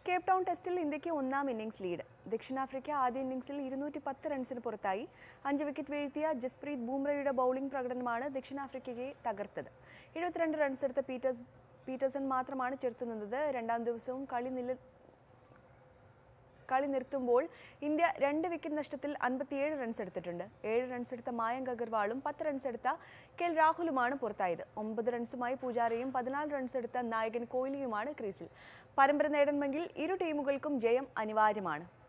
Cape town ടെസ്റ്റിൽ ഇന്ത്യക്ക് ഒന്നാം ഇന്നിംഗ്സ് ലീഡ് ദക്ഷിണാഫ്രിക്ക ആദ്യ ഇന്നിംഗ്സിൽ ഇരുന്നൂറ്റി പത്ത് റൺസിന് പുറത്തായി അഞ്ച് വിക്കറ്റ് വീഴ്ത്തിയ ജസ്പ്രീത് ബൂംറയുടെ ബൗളിംഗ് പ്രകടനമാണ് ദക്ഷിണാഫ്രിക്കയെ തകർത്തത് എഴുപത്തിരണ്ട് റൺസ് എടുത്ത പീറ്റേഴ്സ് പീറ്റേഴ്സൺ മാത്രമാണ് ചെറുത്തുനിന്നത് രണ്ടാം ദിവസവും കളി നില കളി നിർത്തുമ്പോൾ ഇന്ത്യ രണ്ട് വിക്കറ്റ് നഷ്ടത്തിൽ അൻപത്തിയേഴ് റൺസ് എടുത്തിട്ടുണ്ട് ഏഴ് റൺസ് എടുത്ത മായങ്ക് അഗർവാളും പത്ത് റൺസ് എടുത്ത കെൽ രാഹുലുമാണ് പുറത്തായത് ഒമ്പത് റൺസുമായി പൂജാരയും പതിനാല് റൺസ് എടുത്ത നായകൻ കോഹ്ലിയുമാണ് ക്രീസിൽ പരമ്പര നേടണമെങ്കിൽ ഇരു ടീമുകൾക്കും ജയം അനിവാര്യമാണ്